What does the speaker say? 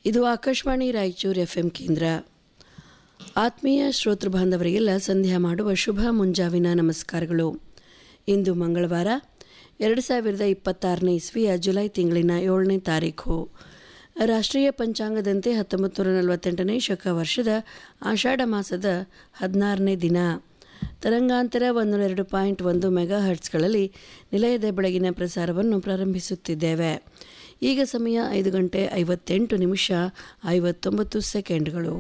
ಇದು Akashvani Raichur F M ಕೇಂದ್ರ ಆತ್ಮೀಯ ಶ್ರೋತೃ ಬಾಂಧವರಿಗೆಲ್ಲ ಸಂಧ್ಯಾ ಮಾಡುವ ಶುಭ ಮುಂಜಾವಿನ ನಮಸ್ಕಾರಗಳು ಇಂದು ಮಂಗಳವಾರ ಎರಡು ಸಾವಿರದ ಇಪ್ಪತ್ತಾರನೇ ಇಸ್ವಿಯ ಜುಲೈ ತಿಂಗಳಿನ ಏಳನೇ ತಾರೀಖು ರಾಷ್ಟ್ರೀಯ ಪಂಚಾಂಗದಂತೆ ಹತ್ತೊಂಬತ್ತು ನೂರ ನಲವತ್ತೆಂಟನೇ ಶಕ ವರ್ಷದ ಆಷಾಢ ಮಾಸದ ಹದಿನಾರನೇ ದಿನ ತರಂಗಾಂತರ ಒಂದು ಎರಡು ಪಾಯಿಂಟ್ ಒಂದು ಮೆಗಾ ಹರ್ಟ್ಸ್ಗಳಲ್ಲಿ ನಿಲಯದ ಬೆಳಗಿನ ಪ್ರಸಾರವನ್ನು ಪ್ರಾರಂಭಿಸುತ್ತಿದ್ದೇವೆ ಈಗ ಸಮಯ ಐದು ಗಂಟೆ ಐವತ್ತೆಂಟು ನಿಮಿಷ ಐವತ್ತೊಂಬತ್ತು ಸೆಕೆಂಡ್ಗಳು